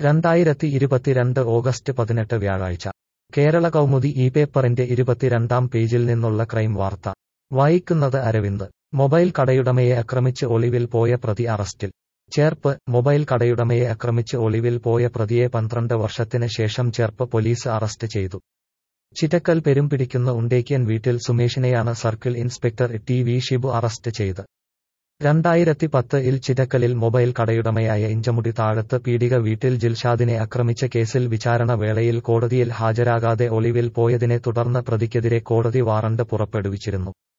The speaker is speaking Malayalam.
രണ്ടായിരത്തി ഇരുപത്തിരണ്ട് ഓഗസ്റ്റ് പതിനെട്ട് വ്യാഴാഴ്ച കേരള കൗമുദി ഈ പേപ്പറിന്റെ ഇരുപത്തിരണ്ടാം പേജിൽ നിന്നുള്ള ക്രൈം വാർത്ത വായിക്കുന്നത് അരവിന്ദ് മൊബൈൽ കടയുടമയെ ആക്രമിച്ച് ഒളിവിൽ പോയ പ്രതി അറസ്റ്റിൽ ചേർപ്പ് മൊബൈൽ കടയുടമയെ ആക്രമിച്ച് ഒളിവിൽ പോയ പ്രതിയെ പന്ത്രണ്ട് വർഷത്തിന് ശേഷം ചേർപ്പ് പോലീസ് അറസ്റ്റ് ചെയ്തു ചിറ്റക്കൽ പെരുമ്പിടിക്കുന്ന ഉണ്ടേക്യൻ വീട്ടിൽ സുമേഷിനെയാണ് circle inspector T V Shibu arrest ചെയ്ത് രണ്ടായിരത്തി പത്ത് ഇൽ ചിറ്റക്കലിൽ മൊബൈൽ കടയുടമയായ ഇഞ്ചമുടി താഴത്ത് പീഡിക വീട്ടിൽ ജിൽഷാദിനെ ആക്രമിച്ച കേസിൽ വിചാരണ വേളയിൽ കോടതിയിൽ ഹാജരാകാതെ ഒളിവിൽ പോയതിനെ തുടർന്ന് പ്രതിക്കെതിരെ കോടതി വാറണ്ട് പുറപ്പെടുവിച്ചിരുന്നു